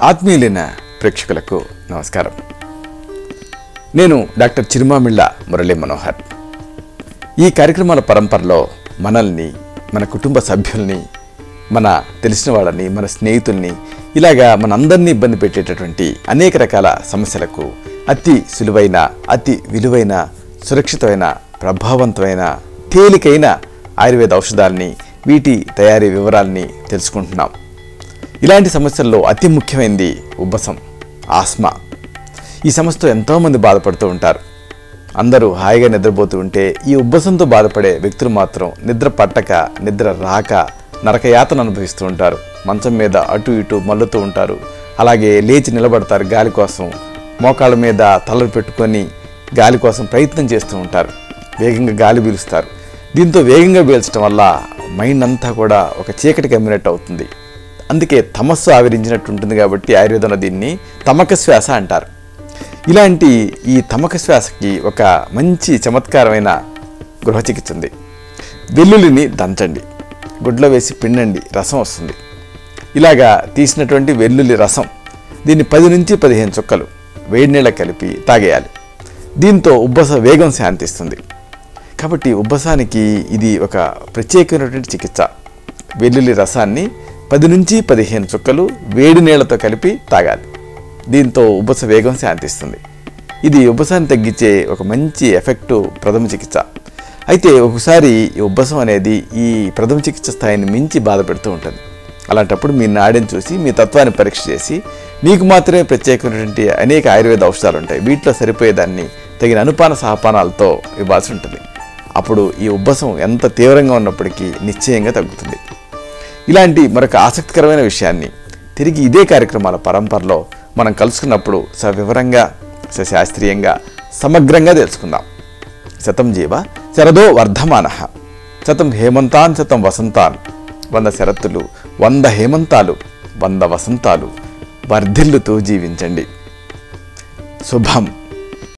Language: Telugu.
ఆత్మీయులైన ప్రేక్షకులకు నమస్కారం నేను డాక్టర్ చిరుమామిళ్ళ మురళీ మనోహర్ ఈ కార్యక్రమాల పరంపరలో మనల్ని మన కుటుంబ సభ్యుల్ని మన తెలిసిన వాళ్ళని మన స్నేహితుల్ని ఇలాగా మనందరినీ ఇబ్బంది పెట్టేటటువంటి అనేక రకాల సమస్యలకు అతి సులువైన అతి విలువైన సురక్షితమైన ప్రభావవంతమైన తేలికైన ఆయుర్వేద ఔషధాలని వీటి తయారీ వివరాల్ని తెలుసుకుంటున్నాం ఇలాంటి సమస్యల్లో అతి ముఖ్యమైనది ఉబ్బసం ఆస్మా ఈ సమస్యతో ఎంతోమంది బాధపడుతూ ఉంటారు అందరూ హాయిగా నిద్రపోతూ ఉంటే ఈ ఉబ్బసంతో బాధపడే వ్యక్తులు మాత్రం నిద్ర పట్టక నిద్ర రాక నరకయాతన అనుభవిస్తూ ఉంటారు మంచం మీద అటు ఇటు మల్లుతూ ఉంటారు అలాగే లేచి నిలబడతారు గాలి కోసం మోకాళ్ళ మీద తలలు పెట్టుకొని గాలి కోసం ప్రయత్నం చేస్తూ ఉంటారు వేగంగా గాలి పీలుస్తారు దీంతో వేగంగా పీల్చడం వల్ల మైండ్ అంతా కూడా ఒక చీకటి కమ్మినట్టు అవుతుంది అందుకే తమస్సు ఆవరించినట్టు ఉంటుంది కాబట్టి ఆయుర్వేదంలో దీన్ని తమక శ్వాస అంటారు ఇలాంటి ఈ తమక శ్వాసకి ఒక మంచి చమత్కారమైన గృహ చికిత్స ఉంది వెల్లుల్లిని దంచండి గుడ్లో వేసి పిండండి రసం వస్తుంది ఇలాగా తీసినటువంటి వెల్లుల్లి రసం దీన్ని పది నుంచి పదిహేను చుక్కలు వేడి నీళ్ళ కలిపి తాగేయాలి దీంతో ఉబ్బస వేగం శాంతిస్తుంది కాబట్టి ఉబ్బసానికి ఇది ఒక ప్రత్యేకమైనటువంటి చికిత్స వెల్లుల్లి రసాన్ని పది నుంచి పదిహేను చుక్కలు వేడి నీళ్లతో కలిపి తాగాలి దీంతో ఉబ్బస వేగం శాంతిస్తుంది ఇది ఉబ్బసాన్ని తగ్గించే ఒక మంచి ఎఫెక్టు ప్రథమ చికిత్స అయితే ఒకసారి ఈ ఉబ్బసం అనేది ఈ ప్రథమ చికిత్స స్థాయిని మించి బాధ పెడుతూ ఉంటుంది అలాంటప్పుడు మీ నాడిని చూసి మీ తత్వాన్ని పరీక్ష చేసి మీకు మాత్రమే ప్రత్యేకమైనటువంటి అనేక ఆయుర్వేద ఔషధాలు ఉంటాయి వీటిలో సరిపోయేదాన్ని తగిన అనుపాన సహపానాలతో ఇవ్వాల్సి ఉంటుంది అప్పుడు ఈ ఉబ్బసం ఎంత తీవ్రంగా ఉన్నప్పటికీ నిశ్చయంగా తగ్గుతుంది ఇలాంటి మరొక ఆసక్తికరమైన విషయాన్ని తిరిగి ఇదే కార్యక్రమాల పరంపరలో మనం కలుసుకున్నప్పుడు సవివరంగా సశాస్త్రీయంగా సమగ్రంగా తెలుసుకుందాం శతం జీవ శరదో వర్ధమాన శతం హేమంతాన్ శతం వసంతాన్ వంద శరత్తులు వంద హేమంతాలు వంద వసంతాలు వర్ధిల్లుతూ జీవించండి శుభం